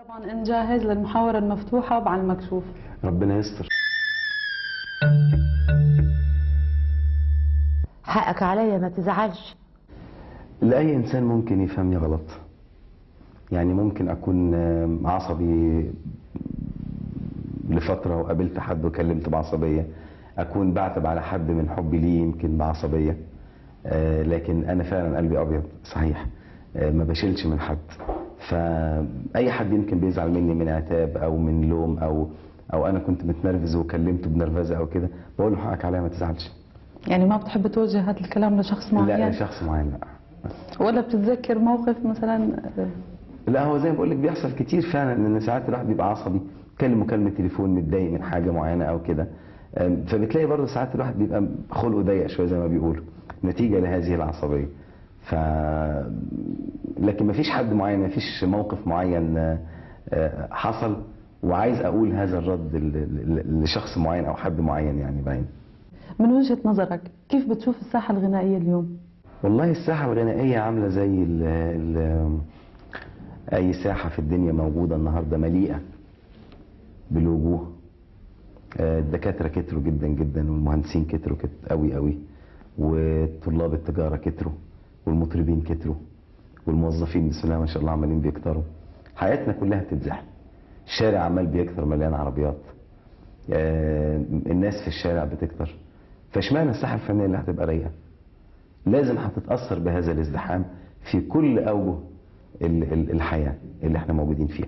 طبعا انت جاهز للمحاورة المفتوحة وعلى المكشوف ربنا يستر حقك عليا ما تزعلش لأي إنسان ممكن يفهمني غلط يعني ممكن أكون آم، عصبي لفترة وقابلت حد وكلمته بعصبية أكون بعتب على حد من حبي ليه يمكن بعصبية آه، لكن أنا فعلا قلبي أبيض صحيح آه، ما بشيلش من حد فأي حد يمكن بيزعل مني من عتاب أو من لوم أو أو أنا كنت متنرفز وكلمته بنرفزة أو كده بقول له حقك عليا ما تزعلش يعني ما بتحب توجه هذا الكلام لشخص لا معين لشخص معين لا ولا بتتذكر موقف مثلا آه، لا هو زي ما بقول لك بيحصل كتير فعلا ان ساعات الواحد بيبقى عصبي يكلم مكالمه تليفون متضايق من حاجه معينه او كده أم، فبتلاقي برضه ساعات الواحد بيبقى خلقه ضيق شويه زي ما بيقولوا نتيجه لهذه العصبيه ف لكن مفيش حد معين مفيش موقف معين آه، آه، حصل وعايز اقول هذا الرد ل- ل- لشخص معين او حد معين يعني باين من وجهة نظرك كيف بتشوف الساحة الغنائية اليوم؟ والله الساحة الغنائية عاملة زي ال ال أي ساحة في الدنيا موجودة النهاردة مليئة بالوجوه آه، الدكاترة كتروا جدا جدا والمهندسين كتروا كت قوي قوي وطلاب التجارة كتروا والمطربين كتروا والموظفين بسم الله ما شاء الله عمالين بيكتروا حياتنا كلها بتتزحم الشارع عمال بيكتر مليان عربيات آه، الناس في الشارع بتكتر فاشمعنى الساحة الفنية اللي هتبقى رايقة لازم هتتأثر بهذا الازدحام في كل أوجه ال- ال- الحياة اللي احنا موجودين فيها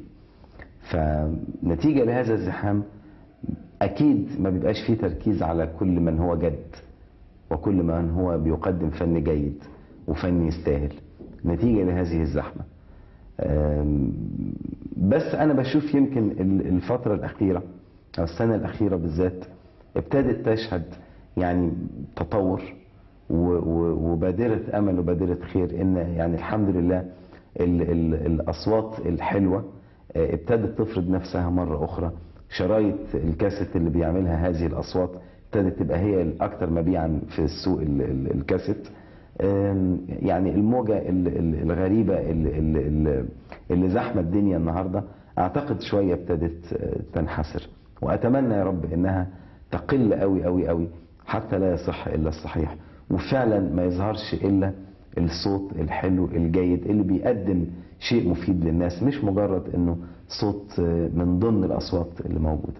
فنتيجة لهذا الازدحام أكيد ما بيبقاش فيه تركيز على كل من هو جد وكل من هو بيقدم فن جيد وفن يستاهل نتيجة لهذه الزحمة أم، بس أنا بشوف يمكن ال- الفترة الأخيرة أو السنة الأخيرة بالذات ابتدت تشهد يعني تطور و- و- وبادرة أمل وبادرة خير إن يعني الحمد لله ال ال الأصوات الحلوة آه، ابتدت تفرض نفسها مرة أخرى شرايط الكاسيت اللي بيعملها هذه الأصوات ابتدت تبقى هي الأكثر مبيعا في السوق ال- ال- الكاسيت آم، يعني الموجة ال- ال- الغريبة ال- ال- ال- اللي زحمة الدنيا النهاردة أعتقد شوية ابتدت آه، تنحسر وأتمنى يا رب إنها تقل قوي قوي قوي حتى لا يصح إلا الصحيح وفعلا ما يظهرش إلا الصوت الحلو الجيد اللي بيقدم شيء مفيد للناس مش مجرد إنه صوت آه، من ضمن الأصوات اللي موجودة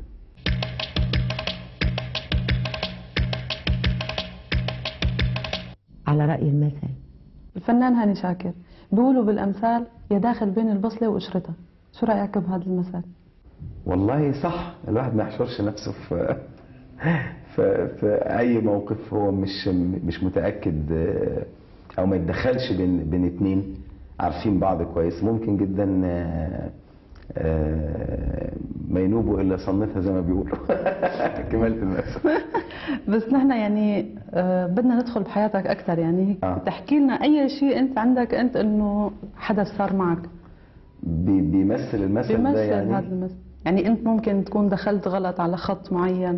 على رأي المثل الفنان هاني شاكر بيقولوا بالأمثال يا داخل بين البصلة وقشرتها شو رأيك بهذا المثل؟ والله صح الواحد ما يحشرش نفسه في في, في اي موقف هو مش مش متاكد آه، او ما يتدخلش بين بين اتنين عارفين بعض كويس ممكن جدا آه، آه، ما ينوبوا الا صنتها زي ما بيقولوا كمالة المثل بس نحن يعني آه، بدنا ندخل بحياتك أكثر يعني آه. تحكي لنا أي شيء أنت عندك أنت إنه حدث صار معك بي- بيمثل المثل بيمثل ده يعني هذا المثل يعني أنت ممكن تكون دخلت غلط على خط معين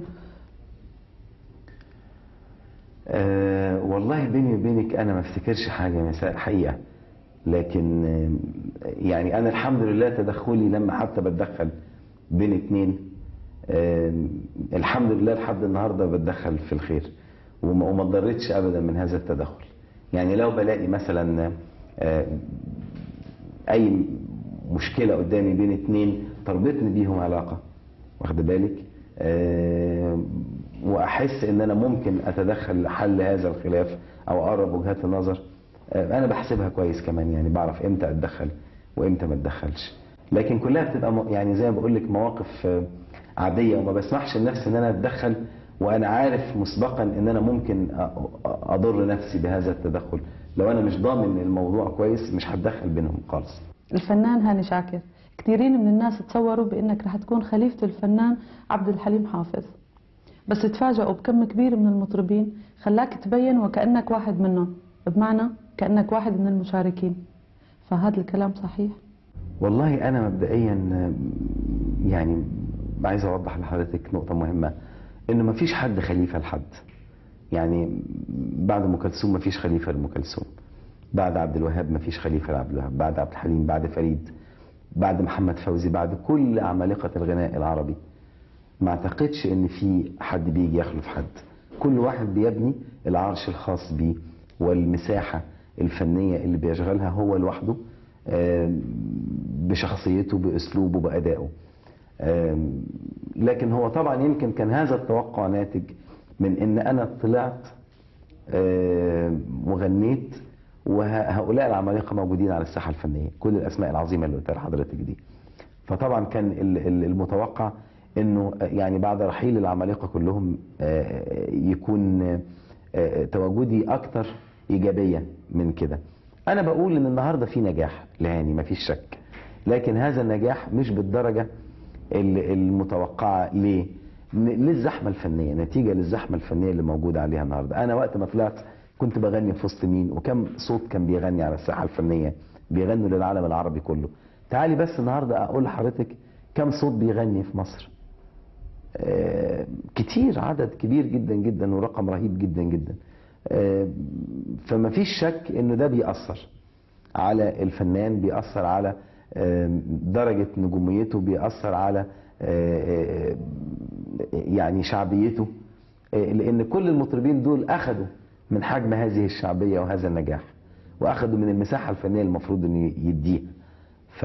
أه والله بيني وبينك انا ما افتكرش حاجه مساء حقيقه لكن آه، يعني انا الحمد لله تدخلي لما حتى بتدخل بين اتنين آه، الحمد لله لحد النهارده بتدخل في الخير وما وما اتضرتش ابدا من هذا التدخل يعني لو بلاقي مثلا آه، اي مشكله قدامي بين اتنين تربطني بيهم علاقه واخد بالك آه، واحس ان انا ممكن اتدخل لحل هذا الخلاف او اقرب وجهات النظر آه، انا بحسبها كويس كمان يعني بعرف امتى اتدخل وامتى ما اتدخلش لكن كلها بتبقى م- يعني زي ما بقول لك مواقف آه، عاديه وما بسمحش لنفسي ان انا اتدخل وانا عارف مسبقا ان انا ممكن أ- أ- اضر نفسي بهذا التدخل لو انا مش ضامن الموضوع كويس مش هتدخل بينهم خالص الفنان هاني شاكر كثيرين من الناس تصوروا بانك رح تكون خليفة الفنان عبد الحليم حافظ بس تفاجئوا بكم كبير من المطربين خلاك تبين وكأنك واحد منهم بمعنى كأنك واحد من المشاركين فهذا الكلام صحيح والله انا مبدئيا آم، يعني عايز اوضح لحضرتك نقطه مهمه ان مفيش حد خليفه لحد يعني بعد ام كلثوم مفيش خليفه لام كلثوم بعد عبد الوهاب مفيش خليفه لعبد الوهاب بعد عبد الحليم بعد فريد بعد محمد فوزي بعد كل عمالقة الغناء العربي ما اعتقدش ان في حد بيجي يخلف حد كل واحد بيبني العرش الخاص بيه والمساحة الفنية اللي بيشغلها هو لوحده آم، بشخصيته بأسلوبه بأدائه آم، لكن هو طبعا يمكن كان هذا التوقع ناتج من ان انا طلعت آم، وغنيت وهؤلاء العمالقه موجودين على الساحه الفنيه كل الاسماء العظيمه اللي قلتها لحضرتك دي فطبعا كان ال- ال- المتوقع انه يعني بعد رحيل العمالقه كلهم آه، يكون آه، تواجدي اكتر ايجابيه من كده انا بقول ان النهارده في نجاح لهاني مفيش شك لكن هذا النجاح مش بالدرجه ال- المتوقعه ليه ن- للزحمه الفنيه نتيجه للزحمه الفنيه اللي موجوده عليها النهارده انا وقت ما طلعت كنت بغني في وسط مين وكم صوت كان بيغني على الساحه الفنيه بيغنوا للعالم العربي كله تعالي بس النهارده اقول لحضرتك كم صوت بيغني في مصر آه، كتير عدد كبير جدا جدا ورقم رهيب جدا جدا آه، فما فيش شك انه ده بيأثر على الفنان بيأثر على آه، درجة نجوميته بيأثر على آه، آه، يعني شعبيته آه، لأن كل المطربين دول أخذوا من حجم هذه الشعبية وهذا النجاح وأخذوا من المساحة الفنية المفروض إنه يديها ف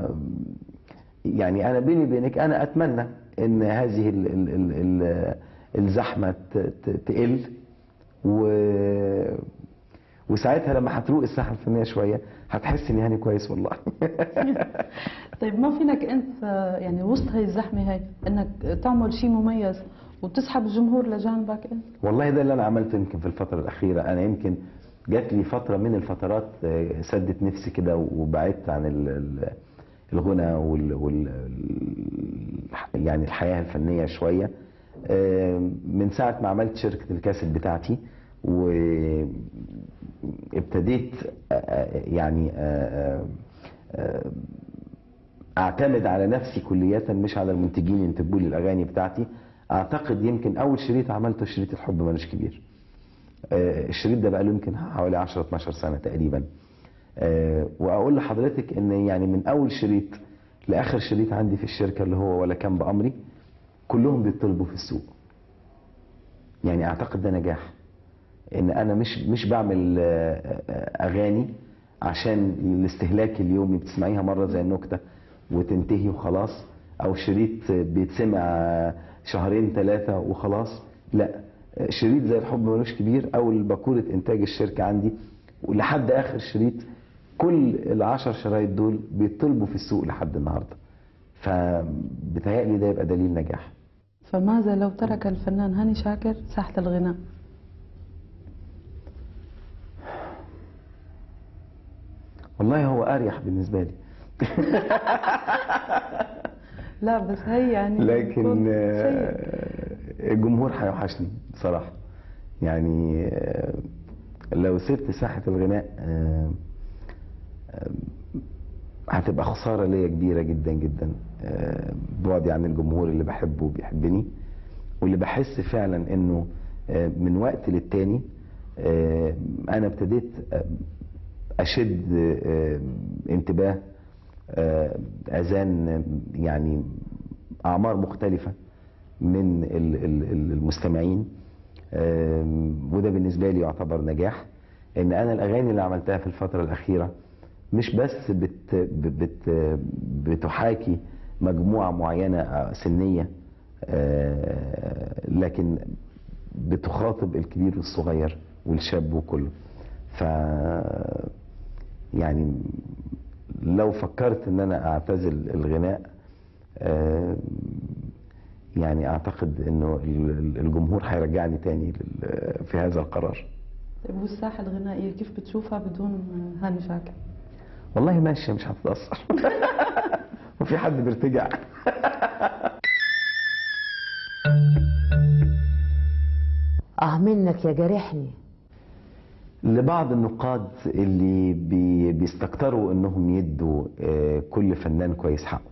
يعني أنا بيني وبينك أنا أتمنى إن هذه ال ال ال ال الزحمة ت- ت- تقل و وساعتها لما هتروق الساحه الفنيه شويه هتحس ان هاني كويس والله طيب ما فينك انت آه، يعني وسط هاي الزحمه هاي انك تعمل شيء مميز وتسحب الجمهور لجانبك انت والله ده اللي انا عملته يمكن في الفتره الاخيره انا يمكن جات لي فتره من الفترات آه، سدت نفسي كده وبعدت عن ال- ال- الغنى وال, وال ال- يعني الحياه الفنيه شويه آه، من ساعه ما عملت شركه الكاسيت بتاعتي وابتديت يعني آه، آه، اعتمد على نفسي كلية مش على المنتجين ينتجوا لي الاغاني بتاعتي اعتقد يمكن اول شريط عملته شريط الحب ملوش كبير آه، الشريط ده بقى له يمكن حوالي 10 12 سنة تقريبا آه، واقول لحضرتك ان يعني من اول شريط لاخر شريط عندي في الشركة اللي هو ولا كان بامري كلهم بيطلبوا في السوق يعني اعتقد ده نجاح ان انا مش مش بعمل آه، آه، اغاني عشان الاستهلاك اليومي بتسمعيها مره زي النكته وتنتهي وخلاص او شريط بيتسمع شهرين ثلاثه وخلاص لا آه، شريط زي الحب ملوش كبير او باكوره انتاج الشركه عندي ولحد اخر شريط كل العشر شرايط دول بيطلبوا في السوق لحد النهارده فبتهيألي ده يبقى دليل نجاح فماذا لو ترك الفنان هاني شاكر ساحه الغناء والله هو اريح بالنسبه لي لا بس هي يعني لكن بيكون آه، سيء. الجمهور هيوحشني بصراحة يعني آه، لو سبت ساحة الغناء آه، آه، هتبقى خسارة ليا كبيرة جدا جدا آه، بعدي عن الجمهور اللي بحبه وبيحبني واللي بحس فعلا انه آه، من وقت للتاني آه، انا ابتديت آه، اشد آه، انتباه آه، اذان آه، يعني اعمار مختلفه من ال- ال- ال- المستمعين آم، وده بالنسبه لي يعتبر نجاح ان انا الاغاني اللي عملتها في الفتره الاخيره مش بس بت بت بتحاكي مجموعه معينه آه، سنيه آه، لكن بتخاطب الكبير والصغير والشاب وكله ف يعني لو فكرت ان انا اعتزل الغناء آه، يعني اعتقد انه ال- الجمهور هيرجعني تاني لل- في هذا القرار طيب والساحه الغنائيه كيف بتشوفها بدون هاني شاكر والله ماشيه مش هتتاثر وفي حد بيرتجع اه منك يا جارحني لبعض النقاد اللي بي بيستكتروا انهم يدوا آه، كل فنان كويس حقه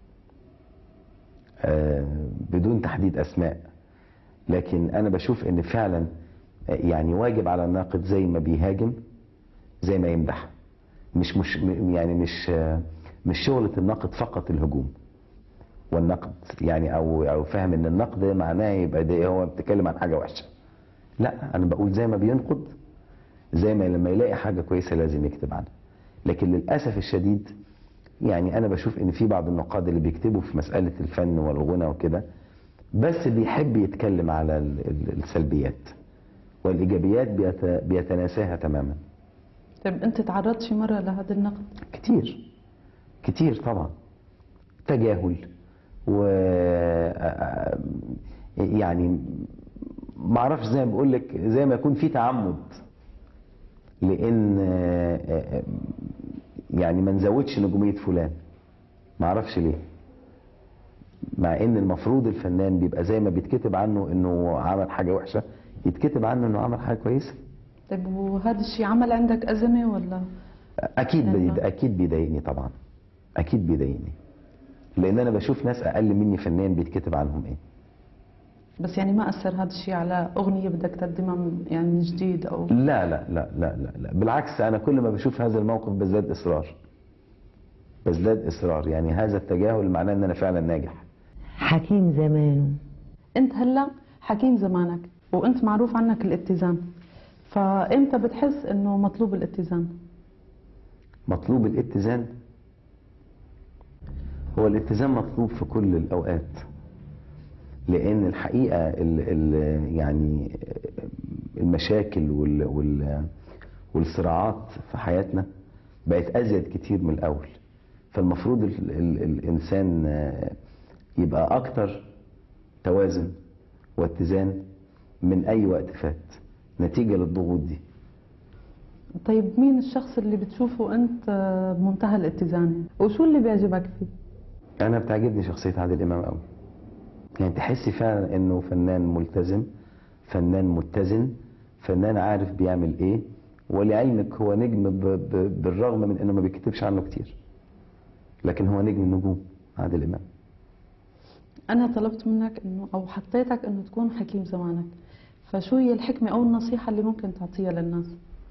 آه، بدون تحديد اسماء لكن انا بشوف ان فعلا آه، يعني واجب على الناقد زي ما بيهاجم زي ما يمدح مش مش م- يعني مش آه، مش شغلة الناقد فقط الهجوم والنقد يعني او او فاهم ان النقد معناه يبقى ده هو بيتكلم عن حاجه وحشه لا انا بقول زي ما بينقد زي ما لما يلاقي حاجه كويسه لازم يكتب عنها لكن للاسف الشديد يعني انا بشوف ان في بعض النقاد اللي بيكتبوا في مساله الفن والغنى وكده بس بيحب يتكلم على ال- ال- السلبيات والايجابيات بيت- بيتناساها تماما طيب انت تعرضت شي مره لهذا النقد كتير كتير طبعا تجاهل و يعني ما اعرفش زي ما بقول لك زي ما يكون في تعمد لان يعني ما نزودش نجوميه فلان ما اعرفش ليه مع ان المفروض الفنان بيبقى زي ما بيتكتب عنه انه عمل حاجه وحشه يتكتب عنه انه عمل حاجه كويسه طيب وهذا الشيء عمل عندك ازمه ولا اكيد نعم. بيد... اكيد بيضايقني طبعا اكيد بيضايقني لان انا بشوف ناس اقل مني فنيا بيتكتب عنهم ايه بس يعني ما اثر هذا الشيء على اغنيه بدك تقدمها من يعني من جديد او لا لا لا لا لا, لا. بالعكس انا كل ما بشوف هذا الموقف بزداد اصرار بزداد اصرار يعني هذا التجاهل معناه ان انا فعلا ناجح حكيم زمانه انت هلا حكيم زمانك وانت معروف عنك الاتزان فامتى بتحس انه مطلوب الاتزان مطلوب الاتزان هو الاتزان مطلوب في كل الاوقات لان الحقيقه ال ال يعني المشاكل وال وال والصراعات في حياتنا بقت ازيد كتير من الاول فالمفروض ال ال الانسان آه، يبقى اكتر توازن واتزان من اي وقت فات نتيجه للضغوط دي طيب مين الشخص اللي بتشوفه انت بمنتهى الاتزان وشو اللي بيعجبك فيه انا بتعجبني شخصيه عادل امام قوي يعني تحسي فعلا انه فنان ملتزم فنان متزن فنان عارف بيعمل ايه ولعلمك هو نجم ب... ب... بالرغم من انه ما بيكتبش عنه كتير لكن هو نجم النجوم عادل امام انا طلبت منك انه او حطيتك انه تكون حكيم زمانك فشو هي الحكمه او النصيحه اللي ممكن تعطيها للناس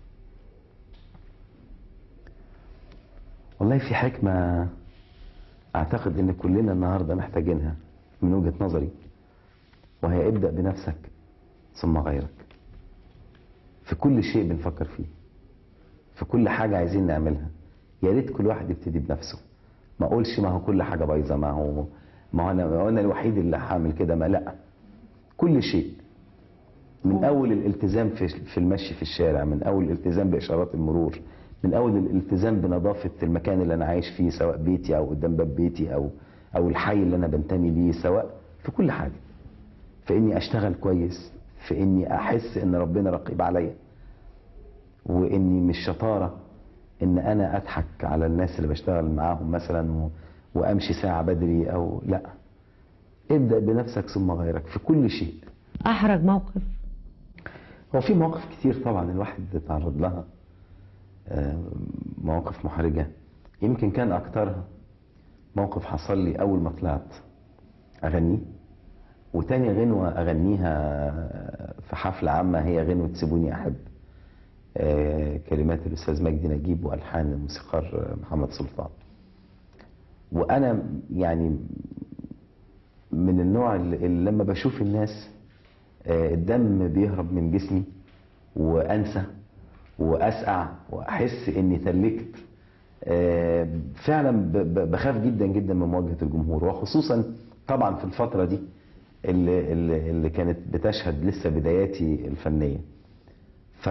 والله في حكمه اعتقد ان كلنا النهارده محتاجينها من وجهه نظري وهي ابدا بنفسك ثم غيرك في كل شيء بنفكر فيه في كل حاجه عايزين نعملها يا ريت كل واحد يبتدي بنفسه ما اقولش ما هو كل حاجه بايظه ما هو ما هو انا ما هو انا الوحيد اللي هعمل كده ما لا كل شيء من اول الالتزام في في المشي في الشارع من اول الالتزام باشارات المرور من اول الالتزام بنظافه المكان اللي انا عايش فيه سواء بيتي او قدام باب بيتي او او الحي اللي انا بنتمي ليه سواء في كل حاجه في اني اشتغل كويس في اني احس ان ربنا رقيب عليا واني مش شطاره ان انا اضحك على الناس اللي بشتغل معاهم مثلا و... وامشي ساعه بدري او لا ابدا بنفسك ثم غيرك في كل شيء احرج موقف هو في مواقف كتير طبعا الواحد اتعرض لها آه، مواقف محرجة يمكن كان أكترها موقف حصل لي أول ما طلعت أغني وتاني غنوة أغنيها في حفلة عامة هي غنوة سيبوني أحب آه، كلمات الأستاذ مجدي نجيب وألحان الموسيقار محمد سلطان وأنا يعني من النوع اللي اللي لما بشوف الناس آه، الدم بيهرب من جسمي وانسى واسقع واحس اني ثلجت آه، فعلا ب- ب- بخاف جدا جدا من مواجهه الجمهور وخصوصا طبعا في الفتره دي اللي, اللي, اللي كانت بتشهد لسه بداياتي الفنيه ف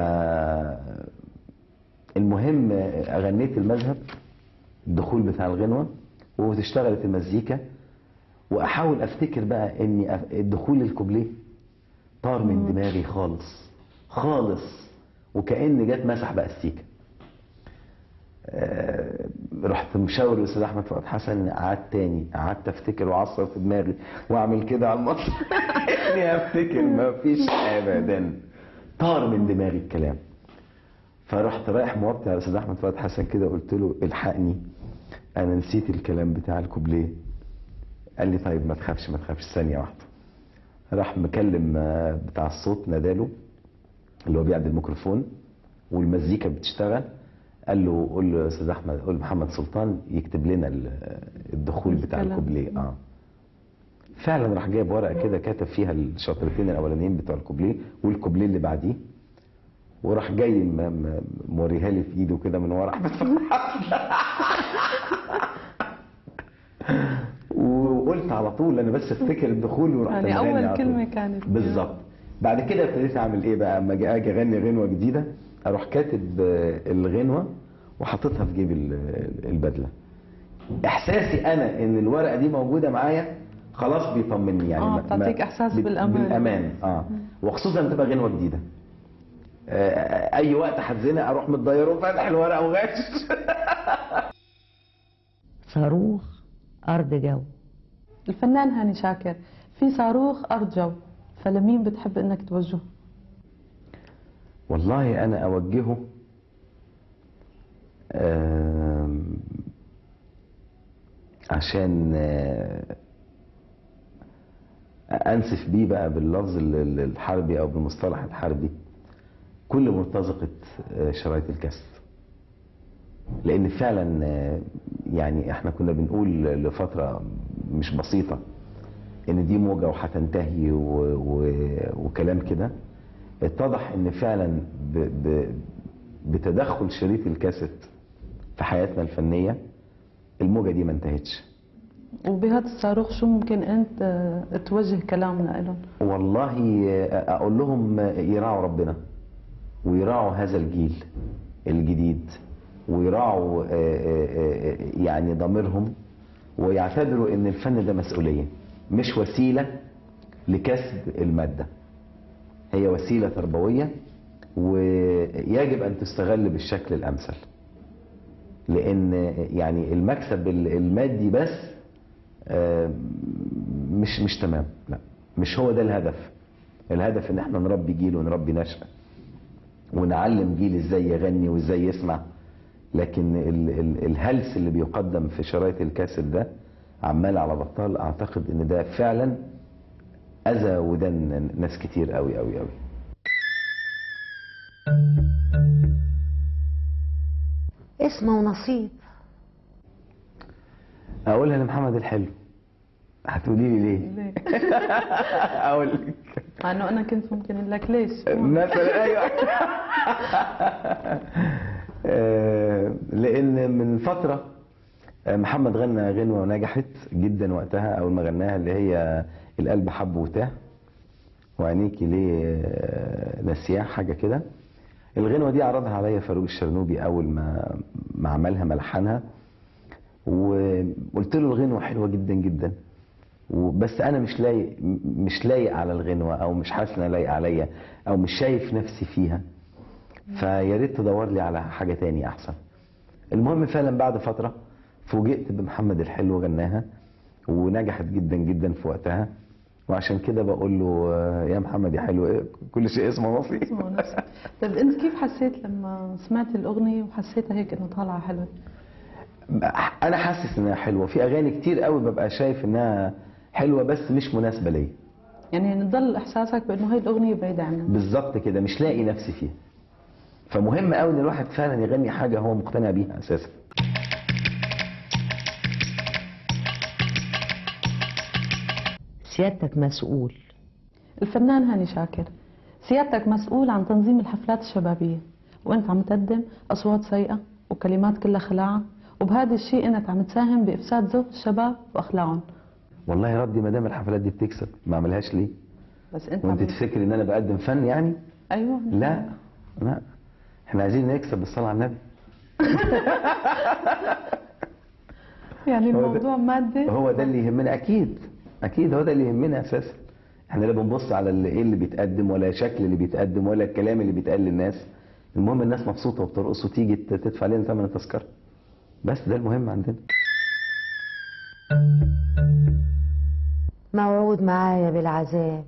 المهم آه، اغنيت المذهب الدخول بتاع الغنوه واشتغلت المزيكا واحاول افتكر بقى اني أف- الدخول الكوبليه طار من دماغي خالص خالص وكأن جت مسح باستيكه آه، رحت مشاور الاستاذ احمد فؤاد حسن قعدت تاني قعدت افتكر واعصر في دماغي واعمل كده على المسرح يعني افتكر ما فيش ابدا طار من دماغي الكلام فرحت رايح موطي على الاستاذ احمد فؤاد حسن كده قلت له الحقني انا نسيت الكلام بتاع الكوبليه قال لي طيب ما تخافش ما تخافش ثانيه واحده راح مكلم آه، بتاع الصوت ناداله اللي هو بيعدي الميكروفون والمزيكا بتشتغل قال له قول له يا استاذ احمد قول محمد سلطان يكتب لنا ال- الدخول بتاع الكلام. الكوبليه اه فعلا راح جايب ورقه كده كاتب فيها الشطرتين الاولانيين بتوع الكوبليه والكوبليه اللي بعديه وراح جاي م- م- موريها لي في ايده كده من ورا احمد وقلت على طول انا بس افتكر الدخول ورحت يعني مغني أول على طول. كلمة كانت بالظبط بعد كده ابتديت اعمل ايه بقى اما اجي أجي اغني غنوه جديده اروح كاتب آه، الغنوه وحاططها في جيب ال- البدله احساسي انا ان الورقه دي موجوده معايا خلاص بيطمني يعني آه، ما- ما- بتعطيك إحساس بت- بالأمان. بالامان اه وخصوصا لما تبقى غنوه جديده آه، اي وقت هتزنق اروح متضير وفاتح الورقه وغاش صاروخ أرض جو الفنان هاني شاكر في صاروخ أرض جو فلمين بتحب إنك توجهه؟ والله انا اوجهه آم، عشان آه، انسف بيه بقى باللفظ ال- ال- الحربي او بالمصطلح الحربي كل مرتزقة آه، شرايط الكاسيت لان فعلا آه، يعني احنا كنا بنقول لفترة مش بسيطة ان دي موجة وهتنتهي و- و- وكلام كده اتضح ان فعلا ب ب بتدخل شريط الكاسيت في حياتنا الفنية الموجة دي ما انتهتش وبهذا الصاروخ شو ممكن أنت آه، توجه كلامنا لهم؟ والله اقول لهم يراعوا ربنا ويراعوا هذا الجيل الجديد ويراعوا آه، آه، آه، يعني ضميرهم ويعتبروا ان الفن ده مسؤولية مش وسيلة لكسب المادة هي وسيلة تربوية ويجب ان تستغل بالشكل الامثل لان يعني المكسب المادي بس آه، مش مش تمام لا مش هو ده الهدف الهدف ان احنا نربي جيل ونربي نشأة ونعلم جيل ازاي يغني وازاي يسمع لكن ال ال الهلس اللي بيقدم في شرايط الكاسيت ده عمال على بطال اعتقد ان ده فعلا اذى ودان ناس كتير قوي قوي قوي اسمه ونصيب اقولها لمحمد الحلو هتقولي لي ليه ليه؟ اقول لك مع إنه أنا كنت ممكن أقول لك ليش؟ مثلا ايوه آه، لان من فتره آه، محمد غنى غنوه ونجحت جدا وقتها اول ما غناها اللي هي القلب حب وتاه وعينيكي ليه آه، نسياه حاجه كده الغنوه دي عرضها عليا فاروق الشرنوبي اول ما ما عملها ملحنها وقلت له الغنوه حلوه جدا جدا وبس انا مش لايق مش لايق على الغنوه او مش حاسس انها لايقه عليا او مش شايف نفسي فيها فيا ريت تدور لي على حاجه تاني احسن المهم فعلا بعد فتره فوجئت بمحمد الحلو غناها ونجحت جدا جدا في وقتها وعشان كده بقول له آه، يا محمد يا حلو إيه، كل شيء اسمه نصيب اسمه نفسه طيب أنت كيف حسيت لما سمعت الأغنية وحسيتها هيك إنه طالعة حلوة؟ انا حاسس انها حلوه في اغاني كتير قوي ببقى شايف انها حلوه بس مش مناسبه ليا يعني نضل إحساسك بإنه هي الأغنية بعيدة عنك بالظبط كده مش لاقي نفسي فيها فمهم قوي ان الواحد فعلا يغني حاجه هو مقتنع بيها اساسا سيادتك مسؤول الفنان هاني شاكر سيادتك مسؤول عن تنظيم الحفلات الشبابية وانت عم تقدم أصوات سيئة وكلمات كلها خلاعة وبهذا الشيء انك عم تساهم بإفساد ذوق الشباب وأخلاقهم والله ردي ما دام الحفلات دي بتكسب ما اعملهاش ليه بس انت وانت عم تفكري ان انا بقدم فن يعني ايوه لا لا احنا عايزين نكسب بالصلاه على النبي يعني هو ده- الموضوع مادي هو ده اللي يهمنا اكيد اكيد هو ده اللي يهمنا اساسا احنا لا بنبص على اللي ايه اللي بيتقدم ولا شكل اللي بيتقدم ولا الكلام اللي بيتقال للناس المهم الناس مبسوطه وبترقص وتيجي ت- تدفع لنا ثمن التذكره بس ده المهم عندنا موعود معايا بالعذاب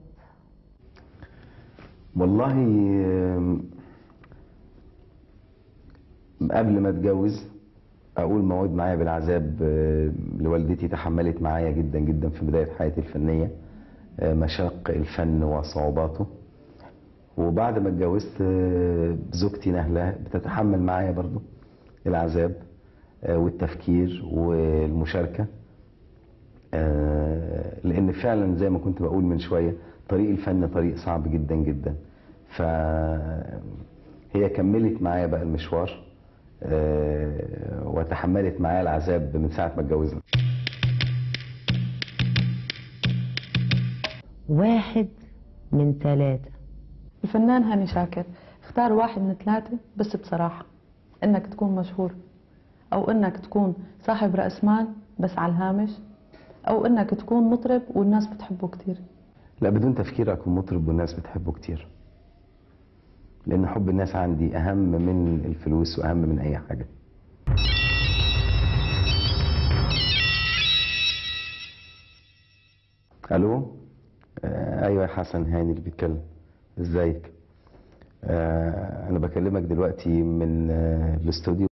والله آم، قبل ما اتجوز اقول موعود معايا بالعذاب آه، لوالدتي تحملت معايا جدا جدا في بدايه حياتي الفنيه آه، مشاق الفن وصعوباته وبعد ما اتجوزت آه، زوجتي نهله بتتحمل معايا برضو العذاب آه، والتفكير والمشاركة آه، لأن فعلا زي ما كنت بقول من شوية طريق الفن طريق صعب جدا جدا فهي كملت معايا بقى المشوار آه، وتحملت معايا العذاب من ساعة ما اتجوزنا واحد من ثلاثة الفنان هاني شاكر اختار واحد من ثلاثة بس بصراحة انك تكون مشهور او انك تكون صاحب رأس مال بس على الهامش او انك تكون مطرب والناس بتحبه كتير لا بدون تفكير أكون مطرب والناس بتحبه كتير لأن حب الناس عندي أهم من الفلوس وأهم من أي حاجة ألو آه أيوة يا حسن هاني اللي بيتكلم إزيك آه أنا بكلمك دلوقتي من آه الاستوديو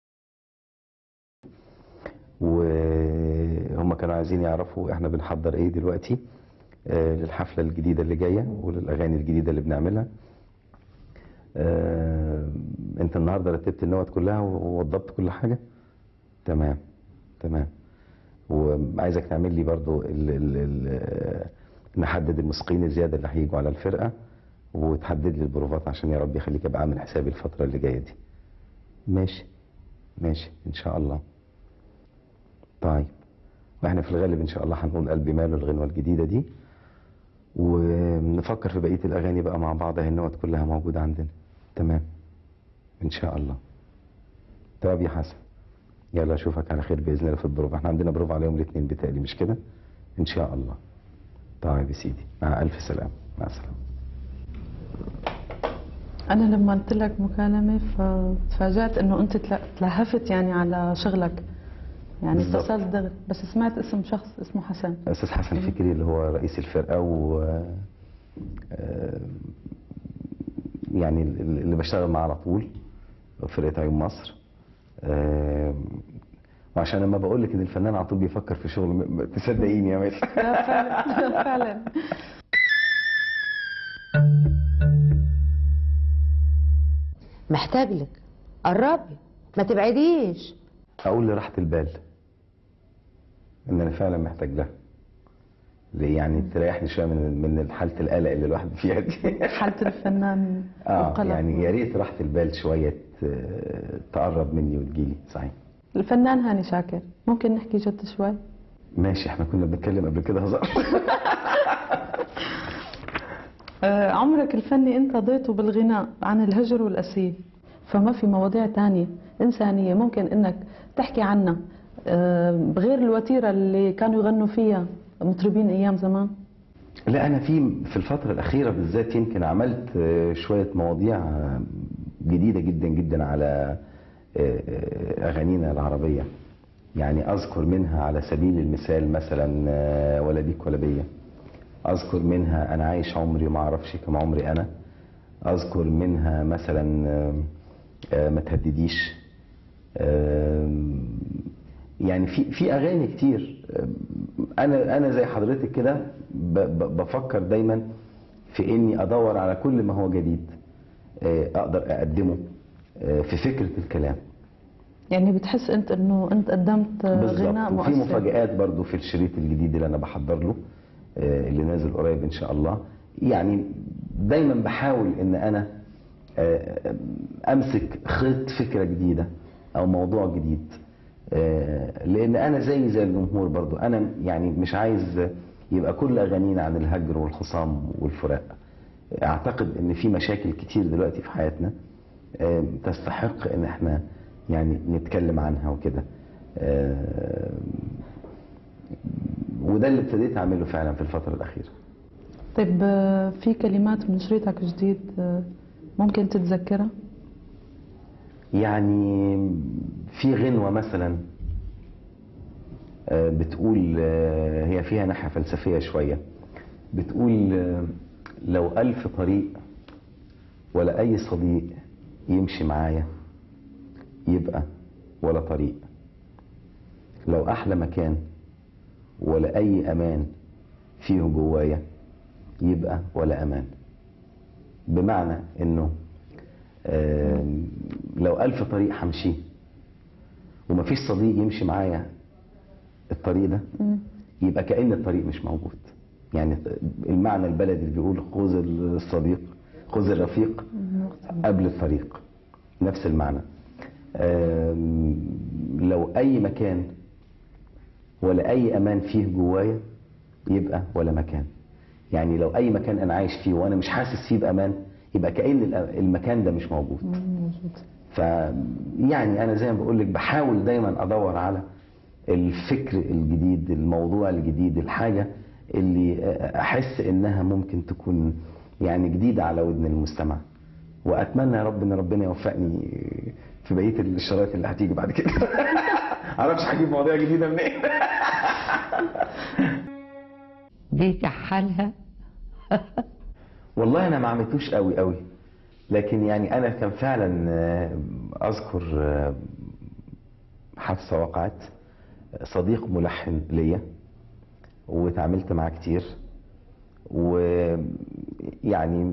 وهم كانوا عايزين يعرفوا احنا بنحضر ايه دلوقتي آه، للحفلة الجديدة اللي جاية وللأغاني الجديدة اللي بنعملها آه، انت النهاردة رتبت النوت كلها ووضبت كل حاجة تمام تمام وعايزك تعمل لي برضو ال ال ال نحدد الموسيقيين الزيادة اللي هيجوا على الفرقة وتحدد لي البروفات عشان يا رب يخليك ابقى عامل حسابي الفترة اللي جاية دي ماشي ماشي ان شاء الله طيب واحنا في الغالب ان شاء الله هنقول قلبي ماله الغنوة الجديدة دي ونفكر في بقية الاغاني بقى مع بعض اهي النوت كلها موجودة عندنا تمام ان شاء الله طب يا حسن يلا اشوفك على خير باذن الله في البروفا احنا عندنا بروفا عليهم الاثنين بتالي مش كده ان شاء الله طيب يا سيدي مع الف سلامة مع السلامة انا لما قلت لك مكالمة فتفاجأت انه انت تلا- تلهفت يعني على شغلك يعني بالظبط. اتصلت دغري بس سمعت اسم شخص اسمه حسن استاذ حسن فكري اللي هو رئيس الفرقه و آه، يعني اللي بشتغل معاه على طول فرقه عيون مصر آه، وعشان لما بقول لك ان الفنان على طول بيفكر في شغل م- م- تصدقيني يا ميس لا فعلا فعلا محتاج لك قربي ما تبعديش اقول لراحه البال ان انا فعلا محتاج لها ليه يعني تريحني شويه من من حاله القلق اللي الواحد فيها دي حالة الفنان اه والقلق. يعني يا ريت راحه البال شويه ت- تقرب مني وتجيلي صحيح الفنان هاني شاكر ممكن نحكي جد شوي ماشي احنا كنا بنتكلم قبل كده هزار آه، عمرك الفني انت ضيته بالغناء عن الهجر والأسير فما في مواضيع تانية إنسانية ممكن إنك تحكي عنها آه، بغير الوتيرة اللي كانوا يغنوا فيها مطربين أيام زمان لا انا في في الفتره الاخيره بالذات يمكن عملت آه، شويه مواضيع آه، جديده جدا جدا على آه، آه، اغانينا العربيه يعني اذكر منها على سبيل المثال مثلا آه، ولا بيك ولا بيا اذكر منها انا عايش عمري وما اعرفش كم عمري انا اذكر منها مثلا آه، آه، ما تهدديش آم، يعني في في اغاني كتير آم، انا انا زي حضرتك كده ب- ب- بفكر دايما في اني ادور على كل ما هو جديد آه، اقدر اقدمه آه، في فكره الكلام يعني بتحس أنت إنه أنت قدمت آه، غناء بالظبط وفي مؤثر مفاجآت برضو في الشريط الجديد اللي انا بحضر له آه، اللي نازل قريب ان شاء الله يعني دايما بحاول ان انا آه، امسك خيط فكره جديده او موضوع جديد آه، لان انا زي زي الجمهور برضو انا يعني مش عايز يبقى كل اغانينا عن الهجر والخصام والفراق اعتقد ان في مشاكل كتير دلوقتي في حياتنا آه، تستحق ان احنا يعني نتكلم عنها وكده آه، وده اللي ابتديت اعمله فعلا في الفتره الاخيره طيب آه، في كلمات من شريطك جديد آه، ممكن تتذكرها يعني في غنوة مثلا آه، بتقول آه، هي فيها ناحية فلسفية شوية بتقول آه، لو ألف طريق ولا أي صديق يمشي معايا يبقى ولا طريق لو أحلى مكان ولا أي أمان فيه جوايا يبقى ولا أمان بمعنى إنه آم، لو ألف طريق همشيه ومفيش صديق يمشي معايا الطريق ده يبقى كأن الطريق مش موجود يعني المعنى البلدي اللي بيقول خذ الصديق خذ الرفيق قبل الطريق نفس المعنى آم، لو أي مكان ولا أي أمان فيه جوايا يبقى ولا مكان يعني لو أي مكان أنا عايش فيه وأنا مش حاسس فيه بأمان يبقى كأن الأ- المكان ده مش موجود موجود ف يعني انا زي ما بقول لك بحاول دايما ادور على الفكر الجديد الموضوع الجديد الحاجه اللي احس انها ممكن تكون يعني جديده على ودن المستمع واتمنى يا رب ان ربنا يوفقني في بقيه الشرايط اللي هتيجي بعد كده معرفش هجيب مواضيع جديده منين دي كحلها والله انا ما عملتوش قوي قوي لكن يعني انا كان فعلا آه، اذكر آه، حادثه وقعت صديق ملحن ليا واتعاملت معاه كتير ويعني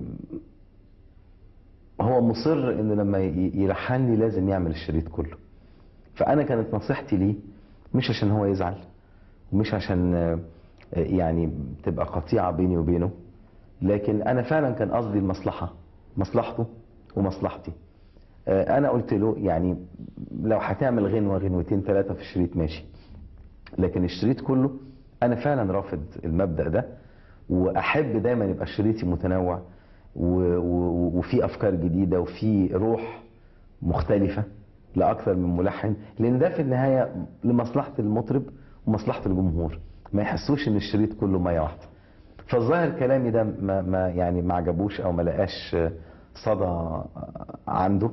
هو مصر انه لما ي- يلحن لي لازم يعمل الشريط كله فانا كانت نصيحتي ليه مش عشان هو يزعل ومش عشان آه، يعني تبقى قطيعه بيني وبينه لكن انا فعلا كان قصدي المصلحه مصلحته ومصلحتي آه، انا قلت له يعني لو هتعمل غنوه غنوتين ثلاثه في الشريط ماشي لكن الشريط كله انا فعلا رافض المبدا ده واحب دايما يبقى شريطي متنوع و- و- وفي افكار جديده وفي روح مختلفه لاكثر من ملحن لان ده في النهايه لمصلحه المطرب ومصلحه الجمهور ما يحسوش ان الشريط كله ميه واحده فالظاهر كلامي ده ما, ما يعني ما عجبوش او ما لقاش صدى عنده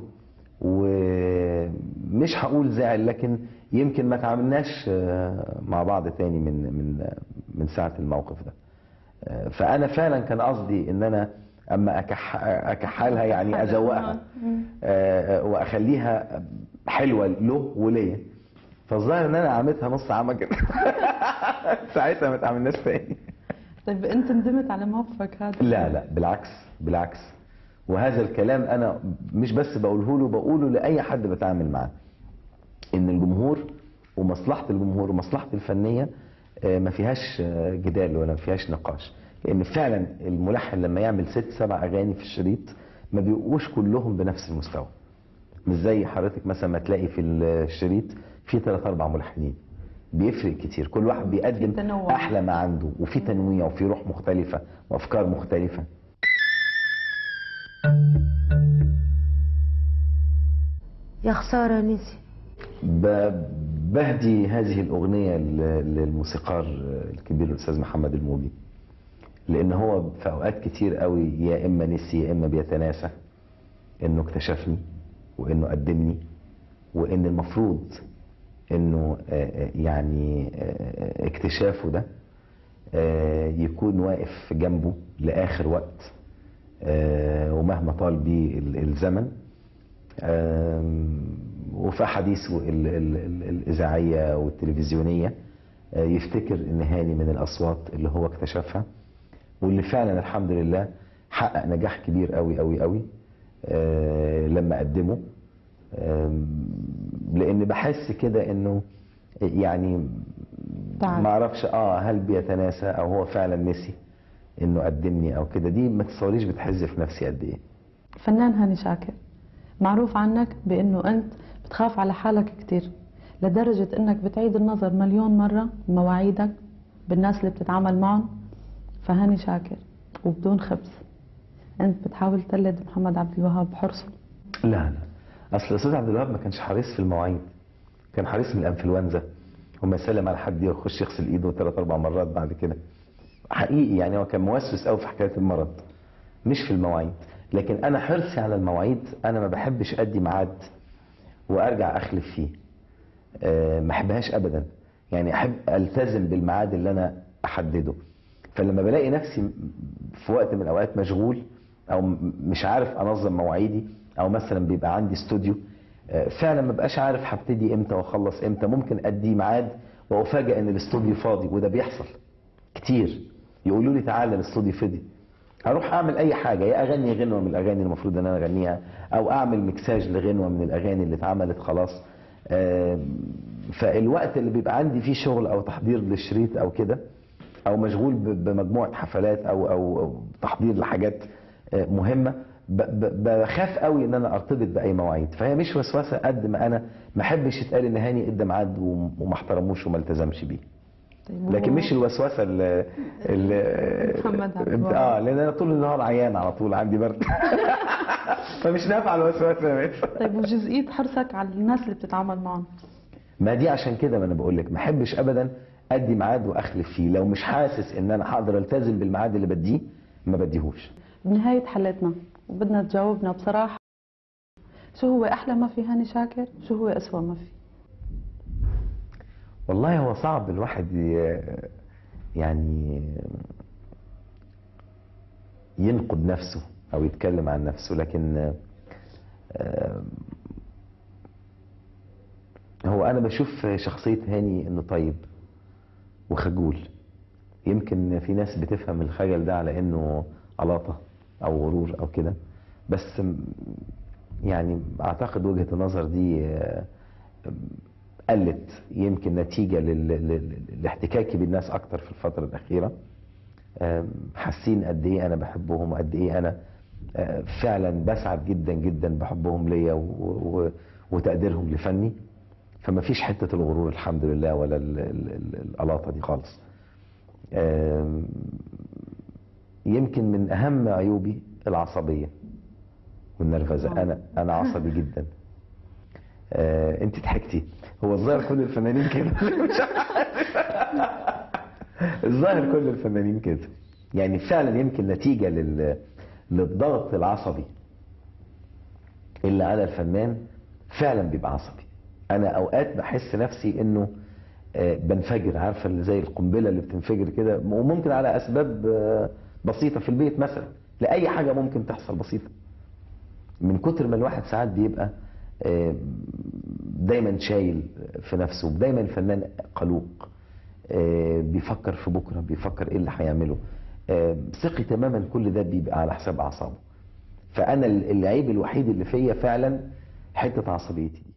ومش هقول زعل لكن يمكن ما تعاملناش مع بعض تاني من من من ساعه الموقف ده فانا فعلا كان قصدي ان انا اما أكح اكحلها يعني ازوقها آه، واخليها حلوه له وليا فالظاهر ان انا عملتها نص عمى كده ساعتها ما تعاملناش تاني طيب انت ندمت على موقفك هذا لا لا بالعكس بالعكس وهذا الكلام انا مش بس بقوله له بقوله لاي حد بتعامل معاه ان الجمهور ومصلحه الجمهور ومصلحتي الفنيه آه، ما فيهاش آه، جدال ولا ما فيهاش نقاش لان فعلا الملحن لما يعمل ست سبع اغاني في الشريط ما بيبقوش كلهم بنفس المستوى مش زي حضرتك مثلا ما تلاقي في الشريط في ثلاث اربع ملحنين بيفرق كتير كل واحد بيقدم تنوع. احلى ما عنده وفي تنويع وفي روح مختلفه وافكار مختلفه يا خسارة نسي ب- بهدي هذه الأغنية ل- للموسيقار الكبير الأستاذ محمد الموجي لأن هو في أوقات كتير قوي يا إما نسي يا إما بيتناسى إنه اكتشفني وإنه قدمني وإن المفروض إنه آه، آه، يعني آه، اكتشافه ده آه، يكون واقف جنبه لآخر وقت آه، ومهما طال بيه ال- الزمن آم، وفي أحاديثه ال- ال- ال- الإذاعية والتلفزيونية آه، يفتكر إن هاني من الأصوات اللي هو اكتشفها واللي فعلا الحمد لله حقق نجاح كبير قوي قوي قوي آه، لما قدمه آم، لأن بحس كده إنه يعني تعب. ما اعرفش اه هل بيتناسى او هو فعلا نسي انه قدمني او كده دي ما تصوريش بتحز في نفسي قد ايه فنان هاني شاكر معروف عنك بانه انت بتخاف على حالك كتير لدرجة انك بتعيد النظر مليون مرة بمواعيدك بالناس اللي بتتعامل معهم فهاني شاكر وبدون خبز انت بتحاول تقلد محمد عبد الوهاب بحرصه لا لا اصل الاستاذ عبد الوهاب ما كانش حريص في المواعيد كان حريص من الانفلونزا وما يسلم على حد يخش يغسل ايده ثلاث اربع مرات بعد كده حقيقي يعني هو كان موسوس قوي في حكايه المرض مش في المواعيد لكن انا حرصي على المواعيد انا ما بحبش ادي ميعاد وارجع اخلف فيه آه، ما احبهاش ابدا يعني احب التزم بالميعاد اللي انا احدده فلما بلاقي نفسي في وقت من الاوقات مشغول او م- مش عارف انظم مواعيدي او مثلا بيبقى عندي استوديو آه، فعلا ما بقاش عارف هبتدي امتى واخلص امتى ممكن ادي ميعاد وافاجئ ان الاستوديو فاضي وده بيحصل كتير يقولوا لي تعالى الاستوديو فضي هروح اعمل اي حاجه يا اغني غنوه من الاغاني المفروض ان انا اغنيها او اعمل مكساج لغنوه من الاغاني اللي اتعملت خلاص آم، فالوقت اللي بيبقى عندي فيه شغل او تحضير للشريط او كده او مشغول ب- بمجموعه حفلات او او أو تحضير لحاجات آه، مهمه ب- ب- بخاف قوي ان انا ارتبط باي مواعيد فهي مش وسوسه قد ما انا ما احبش يتقال ان هاني ادى ميعاد وم- وما احترموش وما التزمش بيه طيب لكن وهو- مش الوسوسه اللي, اللي محمد عبد الوهاب. اه لان انا طول النهار عيان على طول عندي برد فمش نافعه الوسوسه يا ميس. طيب وجزئيه حرصك على الناس اللي بتتعامل معهم ما دي عشان كده ما انا بقول لك ما احبش ابدا ادي ميعاد واخلف فيه لو مش حاسس ان انا هقدر التزم بالميعاد اللي بديه ما بديهوش بنهايه حلقتنا وبدنا تجاوبنا بصراحه شو هو احلى ما في هاني شاكر شو هو اسوأ ما في والله هو صعب الواحد ي- يعني ينقد نفسه او يتكلم عن نفسه لكن آه، هو انا بشوف شخصية هاني انه طيب وخجول يمكن في ناس بتفهم الخجل ده على انه علاطة او غرور او كده بس م- يعني اعتقد وجهة النظر دي آه، قلت يمكن نتيجة لل- لل- لاحتكاكي بالناس أكتر في الفترة الأخيرة آم، حاسين قد إيه أنا بحبهم وقد إيه أنا آه، فعلا بسعد جدا جدا بحبهم ليا و- و- وتقديرهم لفني فما فيش حتة الغرور الحمد لله ولا ال- ال- ال- القلاطة دي خالص آم، يمكن من أهم عيوبي العصبية والنرفزة أنا أنا عصبي جدا آه، انت ضحكتي هو الظاهر كل الفنانين كده مش عارف. الظاهر كل الفنانين كده يعني فعلا يمكن نتيجة لل... للضغط العصبي اللي على الفنان فعلا بيبقى عصبي انا اوقات بحس نفسي انه آه، بنفجر عارفه اللي زي القنبله اللي بتنفجر كده وممكن على اسباب آه، بسيطه في البيت مثلا لاي حاجه ممكن تحصل بسيطه من كتر ما الواحد ساعات بيبقى آه، دايما شايل في نفسه دايما الفنان قلوق آه، بيفكر في بكره بيفكر ايه اللي هيعمله آه، ثقي تماما كل ده بيبقى على حساب اعصابه فانا العيب الوحيد اللي فيا فعلا حته عصبيتي